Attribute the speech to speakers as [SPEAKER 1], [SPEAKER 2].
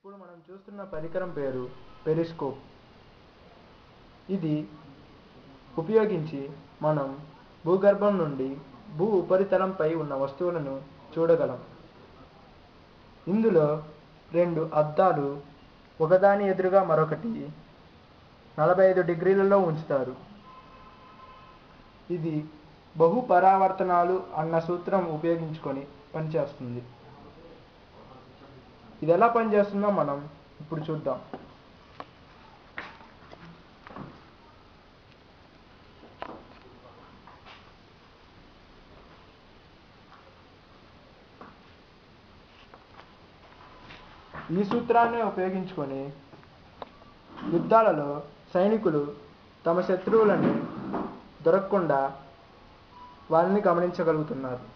[SPEAKER 1] ఇప్పుడు మనం చూస్తున్న పరికరం పేరు పెరిస్కోప్ ఇది ఉపయోగించి మనం భూగర్భం నుండి భూ ఉపరితలంపై ఉన్న వస్తువులను చూడగలం ఇందులో రెండు అద్దాలు ఒకదాని ఎదురుగా మరొకటి నలభై ఐదు డిగ్రీలలో ఉంచుతారు ఇది బహు పరావర్తనాలు అన్న సూత్రం ఉపయోగించుకొని పనిచేస్తుంది ఇది ఎలా పనిచేస్తుందో మనం ఇప్పుడు చూద్దాం ఈ సూత్రాన్ని ఉపయోగించుకొని యుద్ధాలలో సైనికులు తమ శత్రువులను దొరకకుండా వారిని గమనించగలుగుతున్నారు